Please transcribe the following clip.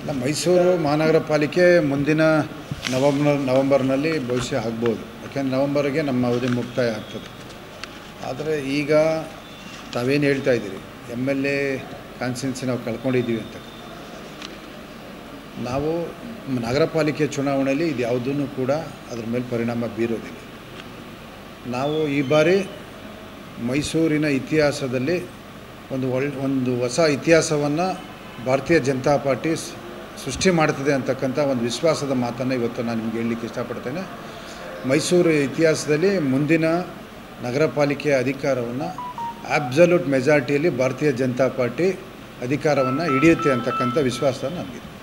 ನಮ್ಮ ಮೈಸೂರು ಮಹಾನಗರ ಪಾಲಿಕೆ ಮುಂದಿನ ನವಂಬರ್ ನವಂಬರ್ನಲ್ಲಿ ಭವಿಷ್ಯ ಆಗ್ಬೋದು ಯಾಕೆಂದರೆ ನವಂಬರ್ಗೆ ನಮ್ಮ ಅವಧಿ ಮುಕ್ತಾಯ ಆಗ್ತದೆ ಆದರೆ ಈಗ ತಾವೇನು ಹೇಳ್ತಾ ಇದ್ದೀರಿ ಎಮ್ ಎಲ್ ಎ ಕಾನ್ಸ್ಟಿಟ್ಯೂನ್ಸಿ ನಾವು ಕಳ್ಕೊಂಡಿದ್ದೀವಿ ಅಂತ ನಾವು ನಗರ ಪಾಲಿಕೆ ಚುನಾವಣೆಯಲ್ಲಿ ಇದು ಯಾವುದೂ ಕೂಡ ಅದ್ರ ಮೇಲೆ ಪರಿಣಾಮ ಬೀರೋದಿಲ್ಲ ನಾವು ಈ ಬಾರಿ ಮೈಸೂರಿನ ಇತಿಹಾಸದಲ್ಲಿ ಒಂದು ಒಳ್ಳೆ ಒಂದು ಹೊಸ ಇತಿಹಾಸವನ್ನು ಭಾರತೀಯ ಜನತಾ ಪಾರ್ಟಿ ಸ್- ಸೃಷ್ಟಿ ಮಾಡ್ತದೆ ಅಂತಕ್ಕಂಥ ಒಂದು ವಿಶ್ವಾಸದ ಮಾತನ್ನು ಇವತ್ತು ನಾನು ನಿಮ್ಗೆ ಹೇಳಲಿಕ್ಕೆ ಇಷ್ಟಪಡ್ತೇನೆ ಮೈಸೂರು ಇತಿಹಾಸದಲ್ಲಿ ಮುಂದಿನ ನಗರ ಪಾಲಿಕೆಯ ಅಧಿಕಾರವನ್ನು ಆಬ್ಸಲ್ಯೂಟ್ ಮೆಜಾರಿಟಿಯಲ್ಲಿ ಭಾರತೀಯ ಜನತಾ ಪಾರ್ಟಿ ಅಧಿಕಾರವನ್ನು ಹಿಡಿಯುತ್ತೆ ಅಂತಕ್ಕಂಥ ವಿಶ್ವಾಸ ನನಗಿದೆ